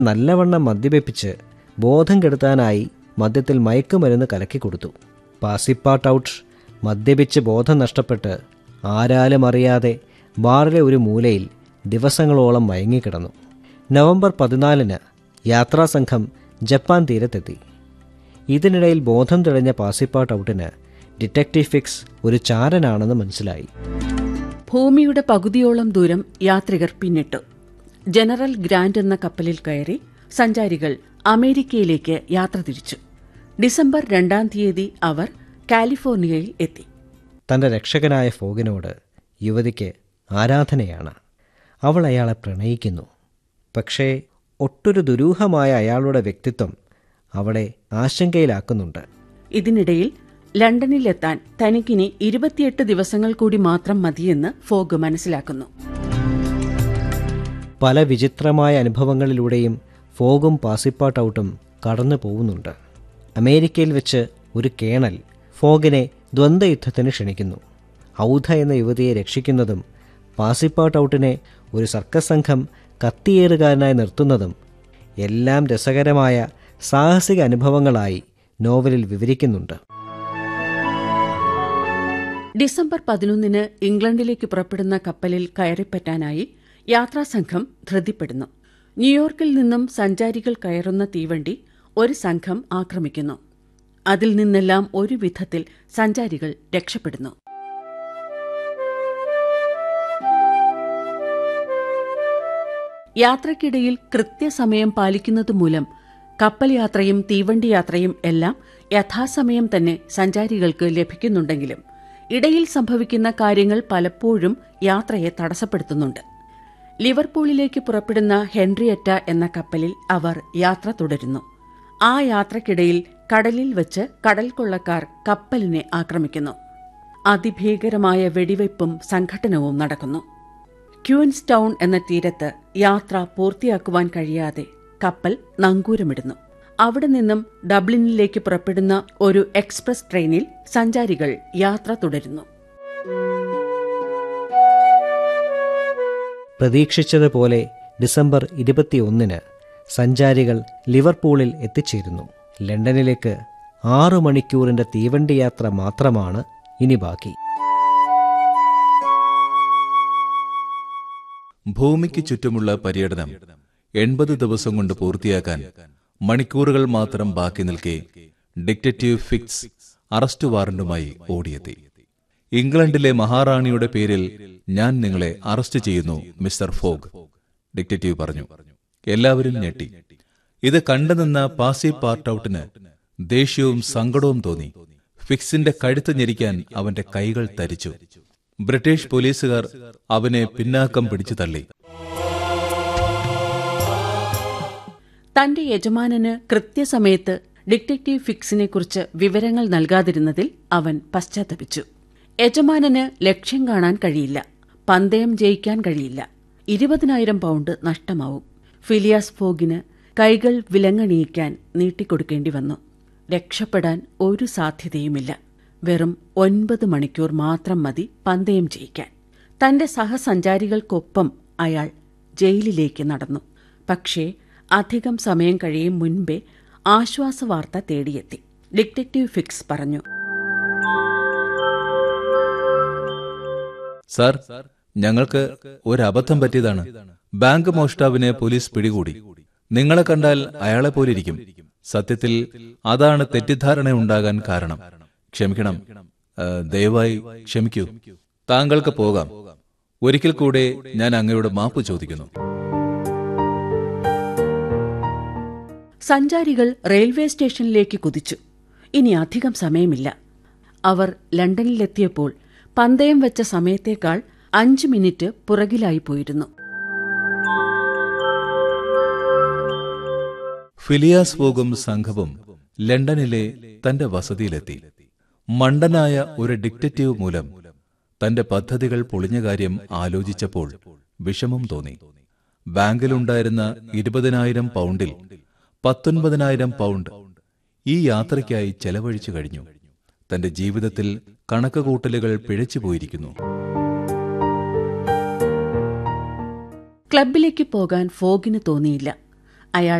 നല്ലവണ്ണം മദ്യപിപ്പിച്ച് ബോധം കെടുത്താനായി മദ്യത്തിൽ മയക്കുമരുന്ന് കലക്കി കൊടുത്തു പാസിപ്പാട്ട് ഔട്ട് മദ്യപിച്ച് ബോധം നഷ്ടപ്പെട്ട് ആരാലും അറിയാതെ ബാറിലെ ഒരു മൂലയിൽ ദിവസങ്ങളോളം മയങ്ങിക്കിടന്നു നവംബർ പതിനാലിന് യാത്രാസംഘം ജപ്പാൻ തീരത്തെത്തി ഇതിനിടയിൽ ബോധം തെളിഞ്ഞ പാസിപ്പാട്ട് ഔട്ടിന് ഡിറ്റക്റ്റീവ് ഫിക്സ് ഒരു ചാരനാണെന്ന് മനസ്സിലായി ഭൂമിയുടെ പകുതിയോളം ദൂരം യാത്രികർ പിന്നിട്ടു ജനറൽ ഗ്രാൻഡ് എന്ന കപ്പലിൽ കയറി സഞ്ചാരികൾ അമേരിക്കയിലേക്ക് യാത്ര തിരിച്ചു ഡിസംബർ രണ്ടാം തീയതി അവർ കാലിഫോർണിയയിൽ എത്തി തൻ്റെ രക്ഷകനായ ഫോഗിനോട് യുവതിക്ക് ആരാധനയാണ് അവൾ അയാളെ പ്രണയിക്കുന്നു പക്ഷേ ഒട്ടൊരു ദുരൂഹമായ അയാളുടെ വ്യക്തിത്വം അവളെ ആശങ്കയിലാക്കുന്നുണ്ട് ഇതിനിടയിൽ ലണ്ടനിലെത്താൻ തനിക്കിനി ഇരുപത്തിയെട്ട് ദിവസങ്ങൾ കൂടി മാത്രം മതിയെന്ന് ഫോഗ് മനസ്സിലാക്കുന്നു പല വിചിത്രമായ അനുഭവങ്ങളിലൂടെയും ഫോഗും പാസിപ്പാട്ട് ഔട്ടും കടന്നു പോകുന്നുണ്ട് അമേരിക്കയിൽ വെച്ച് ഒരു കേണൽ ഫോഗിനെ ദ്വന്ദ്വയുദ്ധത്തിന് ക്ഷണിക്കുന്നു ഔധ എന്ന യുവതിയെ രക്ഷിക്കുന്നതും പാസിപ്പാട്ട് ഔട്ടിനെ ഒരു സർക്കസ് സംഘം കത്തിയേറുകാരനായി നിർത്തുന്നതും എല്ലാം രസകരമായ സാഹസിക അനുഭവങ്ങളായി നോവലിൽ വിവരിക്കുന്നുണ്ട് ഡിസംബർ പതിനൊന്നിന് ഇംഗ്ലണ്ടിലേക്ക് പുറപ്പെടുന്ന കപ്പലിൽ കയറിപ്പറ്റാനായി യാത്രാസംഘം ധൃതിപ്പെടുന്നു ന്യൂയോർക്കിൽ നിന്നും സഞ്ചാരികൾ കയറുന്ന തീവണ്ടി ഒരു സംഘം ആക്രമിക്കുന്നു അതിൽ നിന്നെല്ലാം ഒരു വിധത്തിൽ സഞ്ചാരികൾ രക്ഷപ്പെടുന്നു യാത്രക്കിടയിൽ കൃത്യസമയം പാലിക്കുന്നതുമൂലം കപ്പൽ യാത്രയും തീവണ്ടി യാത്രയും എല്ലാം യഥാസമയം തന്നെ സഞ്ചാരികൾക്ക് ലഭിക്കുന്നുണ്ടെങ്കിലും ഇടയിൽ സംഭവിക്കുന്ന കാര്യങ്ങൾ പലപ്പോഴും യാത്രയെ തടസ്സപ്പെടുത്തുന്നുണ്ട് ലിവർപൂളിലേക്ക് പുറപ്പെടുന്ന ഹെൻറിയറ്റ എന്ന കപ്പലിൽ അവർ യാത്ര തുടരുന്നു ആ യാത്രക്കിടയിൽ കടലിൽ വെച്ച് കടൽ കൊള്ളക്കാർ കപ്പലിനെ ആക്രമിക്കുന്നു അതിഭീകരമായ വെടിവയ്പും സംഘട്ടനവും നടക്കുന്നു ക്യൂൻസ് ടൗൺ എന്ന തീരത്ത് യാത്ര പൂർത്തിയാക്കുവാൻ കഴിയാതെ കപ്പൽ നങ്കൂരമിടുന്നു അവിടെ നിന്നും ഡബ്ലിനിലേക്ക് പുറപ്പെടുന്ന ഒരു എക്സ്പ്രസ് ട്രെയിനിൽ സഞ്ചാരികൾ യാത്ര തുടരുന്നു പ്രതീക്ഷിച്ചതുപോലെ ഡിസംബർ ഇരുപത്തിയൊന്നിന് സഞ്ചാരികൾ ലിവർപൂളിൽ എത്തിച്ചേരുന്നു ലണ്ടനിലേക്ക് ആറു മണിക്കൂറിന്റെ തീവണ്ടി യാത്ര മാത്രമാണ് ഇനി ബാക്കി ഭൂമിക്ക് ചുറ്റുമുള്ള പര്യടനം എൺപത് ദിവസം കൊണ്ട് പൂർത്തിയാക്കാൻ മണിക്കൂറുകൾ മാത്രം ബാക്കി നിൽക്കെ ഡിക്റ്റേറ്റീവ് ഫിക്സ് അറസ്റ്റ് വാറന്റുമായി ഓടിയെത്തി ഇംഗ്ലണ്ടിലെ മഹാറാണിയുടെ പേരിൽ ഞാൻ നിങ്ങളെ അറസ്റ്റ് ചെയ്യുന്നു മിസ്റ്റർ ഫോഗ് ഡിക്റ്റേറ്റീവ് പറഞ്ഞു എല്ലാവരും ഞെട്ടി ഇത് കണ്ടുനിന്ന പാസി പാർട്ടൌട്ടിന് ദേഷ്യവും സങ്കടവും തോന്നി ഫിക്സിന്റെ കഴുത്ത് ഞെരിക്കാൻ അവന്റെ കൈകൾ തരിച്ചു ബ്രിട്ടീഷ് പോലീസുകാർ അവനെ പിന്നാക്കം പിടിച്ചു തള്ളി തന്റെ യജമാനന് കൃത്യസമയത്ത് ഡിറ്റക്റ്റീവ് ഫിക്സിനെക്കുറിച്ച് വിവരങ്ങൾ നൽകാതിരുന്നതിൽ അവൻ പശ്ചാത്തപിച്ചു യജമാനന് ലക്ഷ്യം കാണാൻ കഴിയില്ല പന്തയം ജയിക്കാൻ കഴിയില്ല ഇരുപതിനായിരം പൗണ്ട് നഷ്ടമാവും ഫിലിയാസ് ഫോഗിന് കൈകൾ വിലങ്ങണിയിക്കാൻ നീട്ടിക്കൊടുക്കേണ്ടി വന്നു രക്ഷപ്പെടാൻ ഒരു സാധ്യതയുമില്ല വെറും ഒൻപത് മണിക്കൂർ മാത്രം മതി പന്തയം ജയിക്കാൻ തന്റെ സഹസഞ്ചാരികൾക്കൊപ്പം അയാൾ ജയിലിലേക്ക് നടന്നു പക്ഷേ അധികം സമയം കഴിയും മുൻപേ ആശ്വാസവാർത്ത തേടിയെത്തി ഡിറ്റക്റ്റീവ് ഫിക്സ് പറഞ്ഞു സാർ ഞങ്ങൾക്ക് ഒരു അബദ്ധം പറ്റിയതാണ് ബാങ്ക് മോഷ്ടാവിനെ പോലീസ് പിടികൂടി നിങ്ങളെ കണ്ടാൽ അയാളെ പോലിരിക്കും സത്യത്തിൽ അതാണ് തെറ്റിദ്ധാരണ ഉണ്ടാകാൻ കാരണം ക്ഷമിക്കണം ആ, ദയവായി ക്ഷമിക്കൂ താങ്കൾക്ക് പോകാം ഒരിക്കൽ കൂടെ ഞാൻ അങ്ങയോട് മാപ്പ് ചോദിക്കുന്നു സഞ്ചാരികൾ റെയിൽവേ സ്റ്റേഷനിലേക്ക് കുതിച്ചു ഇനി അധികം സമയമില്ല അവർ ലണ്ടനിലെത്തിയപ്പോൾ പന്തയം വെച്ച സമയത്തേക്കാൾ അഞ്ച് മിനിറ്റ് പുറകിലായി പോയിരുന്നു ഫിലിയാസ് ഫോഗും സംഘവും ലണ്ടനിലെ തന്റെ വസതിയിലെത്തി മണ്ടനായ ഒരു ഡിക്റ്ററ്റീവ് മൂലം തന്റെ പദ്ധതികൾ പൊളിഞ്ഞ കാര്യം ആലോചിച്ചപ്പോൾ വിഷമം തോന്നി ബാങ്കിലുണ്ടായിരുന്ന ഇരുപതിനായിരം പൗണ്ടിൽ പത്തൊൻപതിനായിരം പൗണ്ട് ഈ യാത്രയ്ക്കായി ചെലവഴിച്ചു കഴിഞ്ഞു തന്റെ ജീവിതത്തിൽ കണക്കുകൂട്ടലുകൾ പിഴച്ചുപോയിരിക്കുന്നു ക്ലബിലേക്ക് പോകാൻ ഫോഗിന് തോന്നിയില്ല അയാൾ